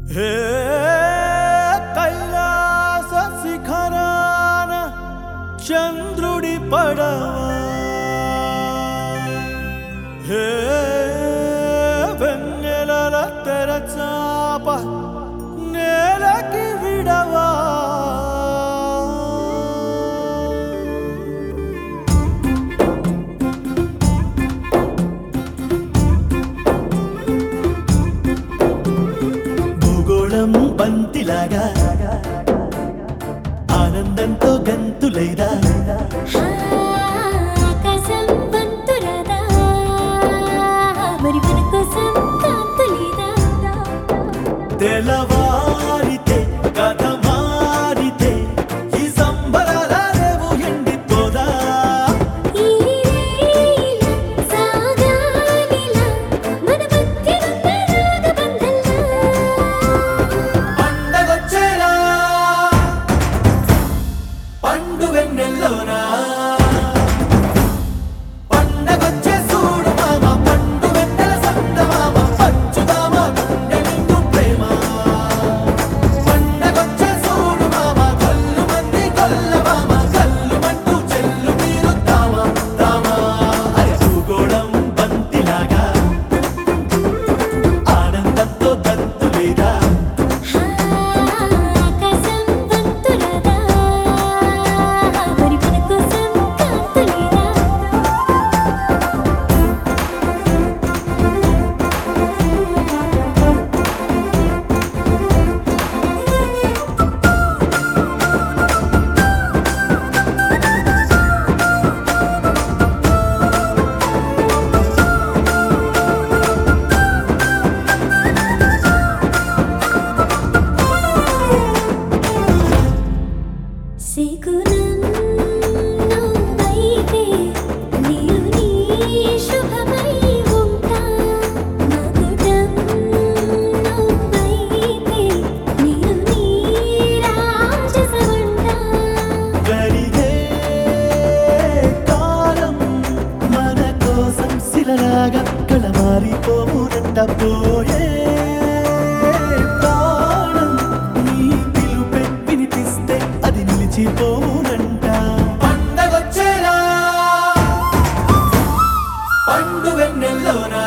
హే కైలాస శిఖరాన చంద్రుడి పడవ హే వెన్నెలల తెరచాప నేలకి విడవా భూగోళం బంతిలాగా ఆనందంతో గంతులేదా ఆకాశం బంతురాదా మరి మన కోసం కాంతులేదా తెల్లవారితే కథ మారితే ఈ సంబరాల రేవు ఎండిపోదా ఈ రేయిలా సాగాలిలా మన మధ్యనున్న రాగబంధంలా పండగొచ్చేలా పండు వెన్నెల్లోనా పండగొచ్చే చూడు మామ పండు వెన్నెల సందమామ పంచుదామ గుండె నిండు ప్రేమ పండగొచ్చే చూడు మామ కొల్లు మంది కొల్ల మామ కల్లు మంటూ చెల్లు తీరుద్దామా దామా అరే భూగోళం బంతిలాగా ఆనందంతో దంతులేదా ఆకాశం బంతురాదా మరి మన కోసం కాంతులేదా శకునం నువ్వైతే నీరు నీ శుభమై ఉంటా మకుటం నువ్వైతే నీరు నీ రాజసమంటా గడిగే కాలం మన కోసం శిలలాగా కళమారిపోవునంట పోయే ప్రాణం నీ పిలుపే వినిపిస్తే అది నిలిచిపోవునంట పండగొచ్చేలా పండు వెన్నెల్లోనా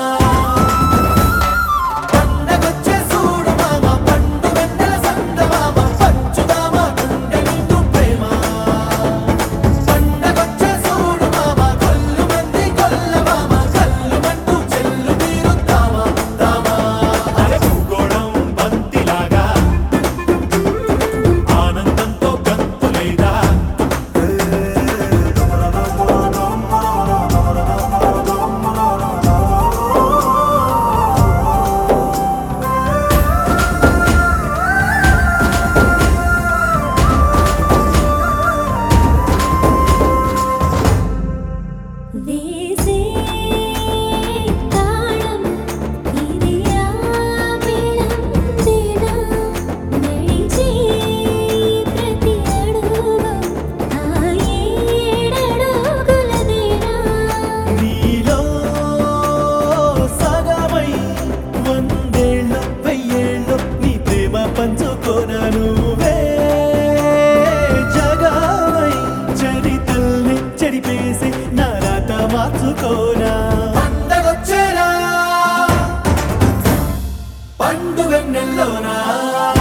పండగొచ్చే చూడు మామ పండు వెన్నెల సందమామ పంచుదామ గుండె నిండు ప్రేమ పండగొచ్చే చూడు మామ కొల్లు మంది కొల్ల మామ కల్లు మంటూ చెల్లు తీరుద్దామా దామా అరే భూగోళం బంతిలాగా ఆనందంతో గంతులేదా వేసే తాళం ఇది ఆమేళం దేనా నడిచే ప్రతి అడుగు ఆ ఏడడుగులదేనా నీలో సగమై వందేళ్ళు వెయ్యేళ్ళు నీ ప్రేమ పంచుకోనా నువ్వే జగమై చరితల్ని చెడిపేసి నా రాత మార్చుకోనా పండగొచ్చేలా పండు వెన్నెల్లోనా